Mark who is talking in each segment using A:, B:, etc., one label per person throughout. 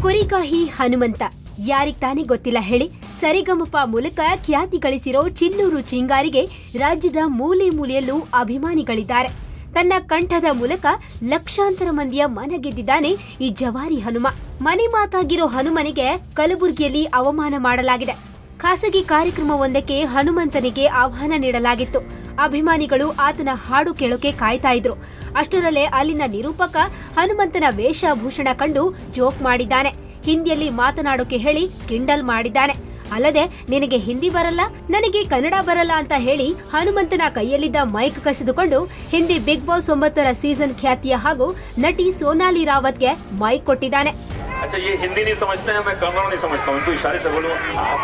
A: ಕುರಿಗಾಹಿ ಹನುಮಂತ ಯಾರಿಗ್ ತಾನೇ ಗೊತ್ತಿಲ್ಲ ಹೇಳಿ ಸರಿಗಮಪ ಮೂಲಕ ಖ್ಯಾತಿ ಗಳಿಸಿರೋ ಚಿನ್ನೂರು ಚಿಂಗಾರಿಗೆ ರಾಜ್ಯದ ಮೂಲೆ ಮೂಲೆಯಲ್ಲೂ ಅಭಿಮಾನಿಗಳಿದ್ದಾರೆ ತನ್ನ ಕಂಠದ ಮೂಲಕ ಲಕ್ಷಾಂತರ ಮಂದಿಯ ಮನ ಗೆದ್ದಿದ್ದಾನೆ ಈ ಜವಾರಿ ಹನುಮ ಮನೆ ಮಾತಾಗಿರೋ ಹನುಮನಿಗೆ ಕಲಬುರಗಿಯಲ್ಲಿ ಅವಮಾನ ಮಾಡಲಾಗಿದೆ ಖಾಸಗಿ ಕಾರ್ಯಕ್ರಮವೊಂದಕ್ಕೆ ಹನುಮಂತನಿಗೆ ಆಹ್ವಾನ ನೀಡಲಾಗಿತ್ತು ಅಭಿಮಾನಿಗಳು ಆತನ ಹಾಡು ಕೇಳೋಕೆ ಕಾಯ್ತಾ ಇದ್ರು ಅಷ್ಟರಲ್ಲೇ ಅಲ್ಲಿನ ನಿರೂಪಕ ಹನುಮಂತನ ವೇಷಭೂಷಣ ಕಂಡು ಜೋಕ್ ಮಾಡಿದ್ದಾನೆ ಹಿಂದಿಯಲ್ಲಿ ಮಾತನಾಡೋಕೆ ಹೇಳಿ ಕಿಂಡಲ್ ಮಾಡಿದ್ದಾನೆ ಅಲ್ಲದೆ ನಿನಗೆ ಹಿಂದಿ ಬರಲ್ಲ ನನಗೆ ಕನ್ನಡ ಬರಲ್ಲ ಅಂತ ಹೇಳಿ ಹನುಮಂತನ ಕೈಯಲ್ಲಿದ್ದ ಮೈಕ್ ಕಸಿದುಕೊಂಡು ಹಿಂದಿ ಬಿಗ್ ಬಾಸ್ ಒಂಬತ್ತರ ಸೀಸನ್ ಖ್ಯಾತಿಯ ಹಾಗೂ ನಟಿ ಸೋನಾಲಿ ರಾವತ್ಗೆ ಮೈಕ್ ಕೊಟ್ಟಿದ್ದಾನೆ
B: अच्छा ये हिंदी नहीं समझते हैं मैं कन्नड़ नहीं समझता हूँ इनको इशारे से बोलूँ आप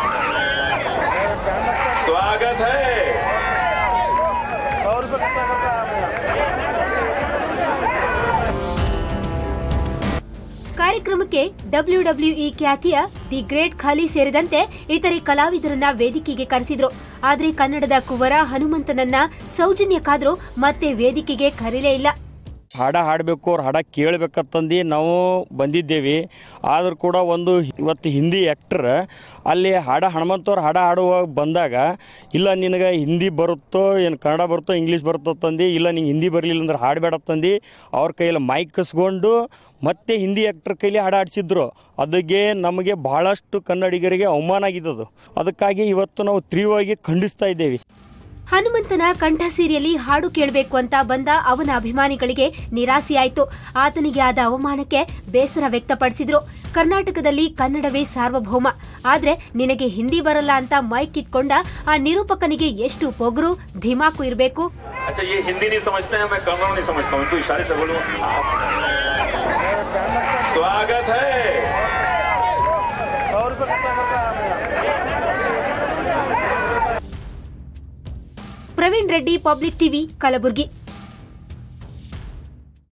B: स्वागत है
A: ಕಾರ್ಯಕ್ರಮಕ್ಕೆ ಡಬ್ಲ್ಯೂ ಡಬ್ಲ್ಯೂಇ ಖ್ಯಾತಿಯ ದಿ ಗ್ರೇಟ್ ಖಾಲಿ ಸೇರಿದಂತೆ ಇತರೆ ಕಲಾವಿದರನ್ನ ವೇದಿಕೆಗೆ ಕರೆಸಿದ್ರು ಆದ್ರೆ ಕನ್ನಡದ ಕುವರ ಹನುಮಂತನನ್ನ ಸೌಜನ್ಯಕ್ಕಾದ್ರೂ ಮತ್ತೆ ವೇದಿಕೆಗೆ ಕರೀಲೇ ಇಲ್ಲ
C: ಹಾಡ ಹಾಡಬೇಕು ಅವ್ರು ಹಾಡ ಕೇಳಬೇಕಂತಂದು ನಾವು ಬಂದಿದ್ದೇವೆ ಆದರೂ ಕೂಡ ಒಂದು ಇವತ್ತು ಹಿಂದಿ ಆ್ಯಕ್ಟ್ರ್ ಅಲ್ಲಿ ಹಾಡ ಹನುಮಂತವ್ರು ಹಾಡ ಹಾಡುವಾಗ ಬಂದಾಗ ಇಲ್ಲ ನಿನಗೆ ಹಿಂದಿ ಬರುತ್ತೋ ಏನು ಕನ್ನಡ ಬರುತ್ತೋ ಇಂಗ್ಲೀಷ್ ಬರುತ್ತೋ ತಂದು ಇಲ್ಲ ನಿಂಗೆ ಹಿಂದಿ ಬರಲಿಲ್ಲ ಅಂದ್ರೆ ಹಾಡಬೇಡ ತಂದು ಅವ್ರ ಕೈಯಲ್ಲಿ ಮೈಕ್ ಕಸ್ಕೊಂಡು ಮತ್ತೆ ಹಿಂದಿ ಆ್ಯಕ್ಟ್ರ್ ಕೈಲಿ ಹಾಡ ಆಡಿಸಿದ್ರು ಅದಕ್ಕೆ ನಮಗೆ ಭಾಳಷ್ಟು ಕನ್ನಡಿಗರಿಗೆ ಅವಮಾನ ಆಗಿದ್ದದು ಅದಕ್ಕಾಗಿ ಇವತ್ತು ನಾವು ತೀವ್ರವಾಗಿ ಖಂಡಿಸ್ತಾ ಇದ್ದೇವೆ
A: ಹನುಮಂತನ ಕಂಠಸೀರಿಯಲ್ಲಿ ಹಾಡು ಕೇಳಬೇಕು ಅಂತ ಬಂದ ಅವನ ಅಭಿಮಾನಿಗಳಿಗೆ ನಿರಾಸೆಯಾಯಿತು ಆತನಿಗೆ ಆದ ಅವಮಾನಕ್ಕೆ ಬೇಸರ ವ್ಯಕ್ತಪಡಿಸಿದ್ರು ಕರ್ನಾಟಕದಲ್ಲಿ ಕನ್ನಡವೇ ಸಾರ್ವಭೌಮ ಆದ್ರೆ ನಿನಗೆ ಹಿಂದಿ ಬರಲ್ಲ ಅಂತ ಮೈಕ್ ಕಿತ್ಕೊಂಡ ಆ ನಿರೂಪಕನಿಗೆ ಎಷ್ಟು ಪೊಗರು ಧಿಮಾಕು ಇರಬೇಕು
B: अच्छा ये हिंदी नहीं समझते हैं मैं कन्नड़ नहीं समझता हूँ इनको इशारे से बोलूँ आप स्वागत है
A: ಪ್ರವೀಣ್ ರೆಡ್ಡಿ ಪಬ್ಲಿಕ್ ಟಿವಿ ಕಲಬುರಗಿ